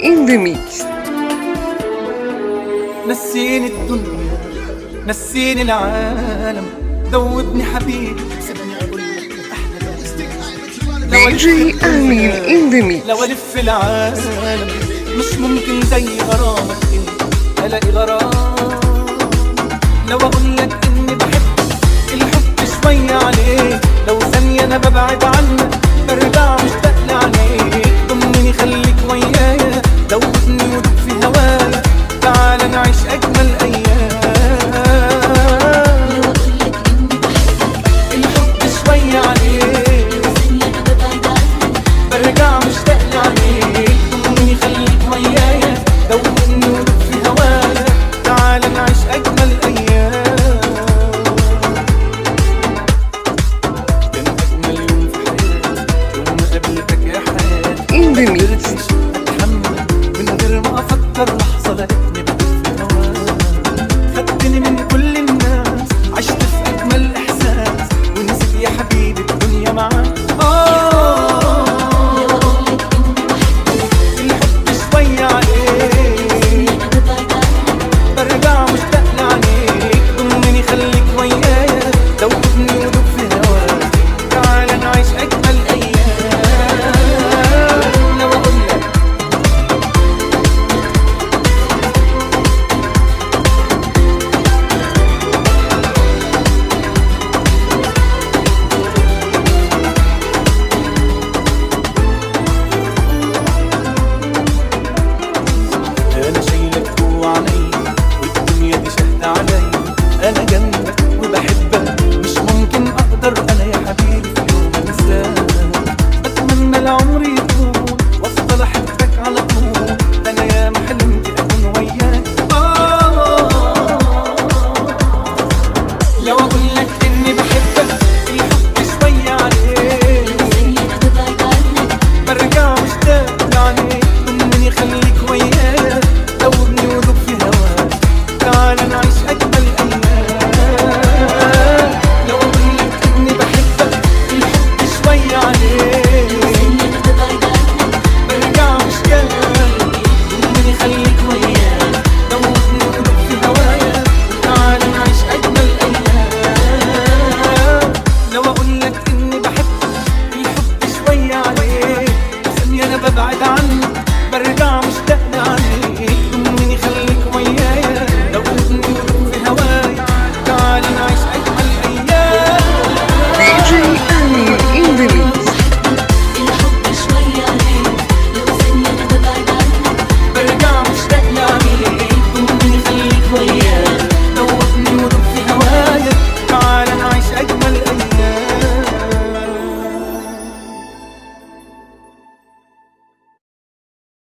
in the mix نسيني الدنيا نسيني العالم ذوبني حبيبي سيبني اقول لك احلى DJ Amin in the mix لو الف العالم مش ممكن زي غرامك انت الاقي غرام لو اقول لك اني بحبك الحب شوية عليك لو ثانية انا ببعد عنك